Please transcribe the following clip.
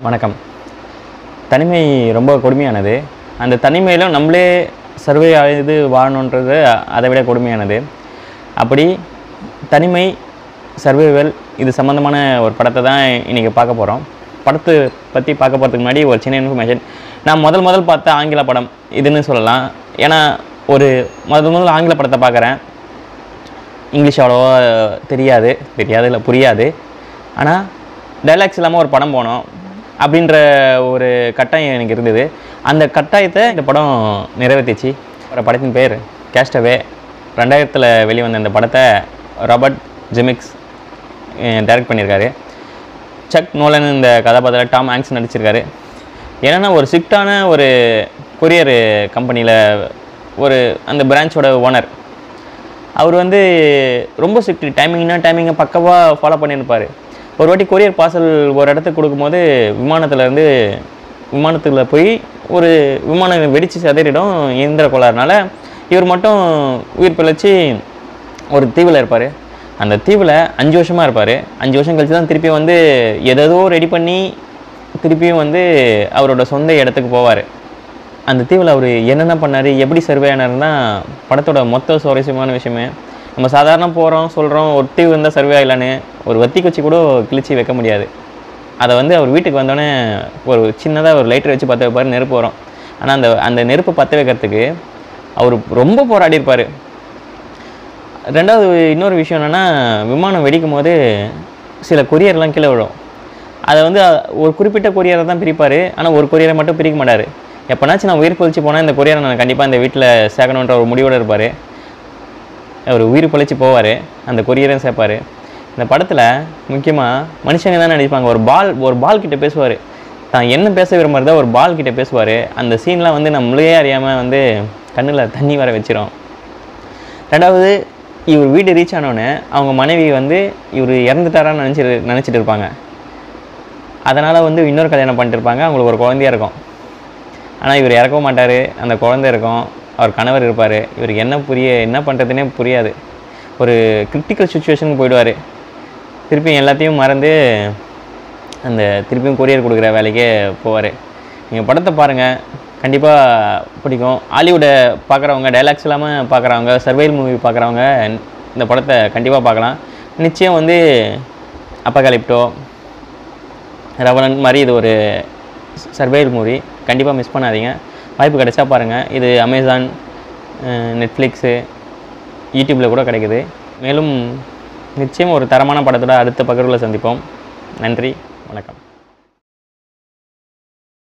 வணக்கம் தனிமை ரொம்ப கொடுமையானது அந்த தனிமையிலும் நம்மளே சர்வே இது வாழணுன்றது அதை விட கொடுமையானது அப்படி தனிமை சர்வைவல் இது சம்மந்தமான ஒரு படத்தை தான் இன்றைக்கி பார்க்க போகிறோம் படத்தை பற்றி பார்க்க போகிறதுக்கு முன்னாடி ஒரு சின்ன இன்ஃபர்மேஷன் நான் முதல் முதல் பார்த்த ஆங்கில படம் இதுன்னு சொல்லலாம் ஏன்னா ஒரு முதல் முதல் ஆங்கில படத்தை பார்க்குறேன் இங்கிலீஷ் அவ்வளோவா தெரியாது தெரியாது இல்லை புரியாது ஆனால் டைலாக்ஸ் இல்லாமல் ஒரு படம் போனோம் அப்படின்ற ஒரு கட்டாயம் எனக்கு இருந்தது அந்த கட்டாயத்தை இந்த படம் நிறைவேற்றிச்சு ஒரு படத்தின் பேர் கேஸ்டவே ரெண்டாயிரத்தில் வெளிவந்த இந்த படத்தை ராபர்ட் ஜெமிக்ஸ் டைரக்ட் பண்ணியிருக்காரு சக் நோலன் இந்த கதாபாத்திரம் டாம் ஆங்க்ஸ் நடிச்சிருக்காரு என்னென்னா ஒரு ஸ்ட்ரிக்டான ஒரு கொரியர் கம்பெனியில் ஒரு அந்த பிரான்ச்சோட ஓனர் அவர் வந்து ரொம்ப ஸ்ட்ரிக்ட் டைமிங்னா டைமிங்கை பக்கவாக ஃபாலோ பண்ணியிருப்பார் ஒரு வாட்டி கொரியர் பார்சல் ஒரு இடத்துக்கு கொடுக்கும்போது விமானத்துல இருந்து விமானத்தில் போய் ஒரு விமானம் வெடித்து சிதறிடும் இயந்திர கோளாறுனால இவர் மட்டும் உயிர் பிழைச்சி ஒரு தீவில் இருப்பார் அந்த தீவில் அஞ்சு வருஷமாக இருப்பார் அஞ்சு வருஷம் கழிச்சு தான் திருப்பி வந்து எதோ ரெடி பண்ணி திருப்பியும் வந்து அவரோட சொந்த இடத்துக்கு போவார் அந்த தீவில் அவர் என்னென்ன பண்ணார் எப்படி சர்வே ஆனார்னா படத்தோட மொத்த சுவாரஸ்யமான விஷயமே நம்ம சாதாரண போகிறோம் சொல்கிறோம் ஒரு தீவு இருந்தால் சர்வே ஆகலான்னு ஒரு வத்தி குச்சி கூட கிழிச்சி வைக்க முடியாது அதை வந்து அவர் வீட்டுக்கு வந்தோடனே ஒரு சின்னதாக ஒரு லைட்டர் வச்சு பற்ற வைப்பார் நெருப்பு வரும் ஆனால் அந்த அந்த நெருப்பை பற்ற வைக்கிறதுக்கு அவர் ரொம்ப போராடி இருப்பார் ரெண்டாவது இன்னொரு விஷயம் என்னென்னா விமானம் வெடிக்கும் போது சில கொரியர்லாம் கீழே விழும் அதை வந்து அ- ஒரு குறிப்பிட்ட கொரியரை தான் பிரிப்பார் ஆனால் ஒரு கொரியரை மட்டும் பிரிக்க மாட்டார் எப்போனாச்சும் நான் உயிர் பொழிச்சு போனால் இந்த கொரியரை நான் கண்டிப்பாக இந்த வீட்டில் சேர்க்கணுன்ற ஒரு முடிவோடு இருப்பார் அவர் உயிர் பொழைச்சி போவார் அந்த கொரியரையும் சேர்ப்பார் இந்த படத்தில் முக்கியமாக மனுஷங்க தான் நடிப்பாங்க ஒரு பால் ஒரு பால் கிட்ட பேசுவார் தான் என்ன பேச விரும்புறதோ ஒரு பால் கிட்ட பேசுவார் அந்த சீன்லாம் வந்து நம்மளே அறியாமல் வந்து கண்ணில் தண்ணி வர வச்சிரும் ரெண்டாவது இவர் வீடு ரீச் ஆனோடனே அவங்க மனைவி வந்து இவர் இறந்துட்டாரான்னு நினச்சிட்டு நினச்சிட்டு இருப்பாங்க அதனால் வந்து இன்னொரு கல்யாணம் பண்ணிட்டு இருப்பாங்க அவங்களுக்கு ஒரு குழந்தையா இருக்கும் ஆனால் இவர் இறக்கவும் மாட்டார் அந்த குழந்தை இருக்கும் அவர் கணவர் இருப்பார் இவருக்கு என்ன புரிய என்ன பண்ணுறதுனே புரியாது ஒரு கிரிட்டிக்கல் சுச்சுவேஷனுக்கு போயிடுவார் திருப்பியும் எல்லாத்தையும் மறந்து அந்த திருப்பியும் கொரியர் கொடுக்குற வேலைக்கே போவார் நீங்கள் படத்தை பாருங்கள் கண்டிப்பாக பிடிக்கும் ஹாலிவுட்டை பார்க்குறவங்க டைலாக்ஸ் இல்லாமல் பார்க்குறவங்க சர்வைல் மூவி பார்க்குறவங்க இந்த படத்தை கண்டிப்பாக பார்க்கலாம் நிச்சயம் வந்து அப்பகலிப்டோ ரவணன் மாதிரி இது ஒரு சர்வைல் மூவி கண்டிப்பாக மிஸ் பண்ணாதீங்க வாய்ப்பு கிடைச்சா பாருங்கள் இது அமேசான் நெட்ஃப்ளிக்ஸு யூடியூப்பில் கூட கிடைக்குது மேலும் நிச்சயம் ஒரு தரமான படத்தோட அடுத்த பகிர்வில் சந்திப்போம் நன்றி வணக்கம்